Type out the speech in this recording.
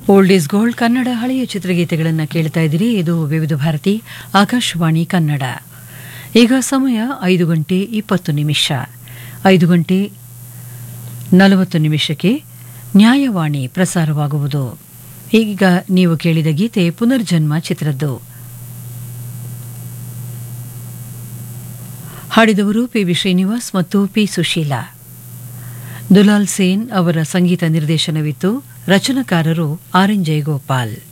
old is gold Kannada ಹಳೆಯ ಚಿತ್ರಗೀತೆಗಳನ್ನು ಕೇಳ್ತಾ ಇದ್ದೀರಿ ಇದು ವಿವಿಧ ಭಾರತಿ ಆಕಾಶವಾಣಿ ಕನ್ನಡ ಈಗ ಸಮಯ ಐದು ಗಂಟೆ ಇಪ್ಪತ್ತು ನಿಮಿಷ ಐದು ಗಂಟೆ ನಲವತ್ತು ನಿಮಿಷಕ್ಕೆ ನ್ಯಾಯವಾಣಿ ಪ್ರಸಾರವಾಗುವುದು ಈಗ ನೀವು ಕೇಳಿದ ಗೀತೆ ಪುನರ್ಜನ್ಮ ಚಿತ್ರದ್ದು ಹಾಡಿದವರು ಪಿ ವಿ ಶ್ರೀನಿವಾಸ್ ಮತ್ತು ಪಿ ಸುಶೀಲಾ ದುಲಾಲ್ ಸೇನ್ ಅವರ ಸಂಗೀತ ನಿರ್ದೇಶನವಿತ್ತು ರಚನಾಕಾರರು ಆರ್ ಎನ್ ಜಯಗೋಪಾಲ್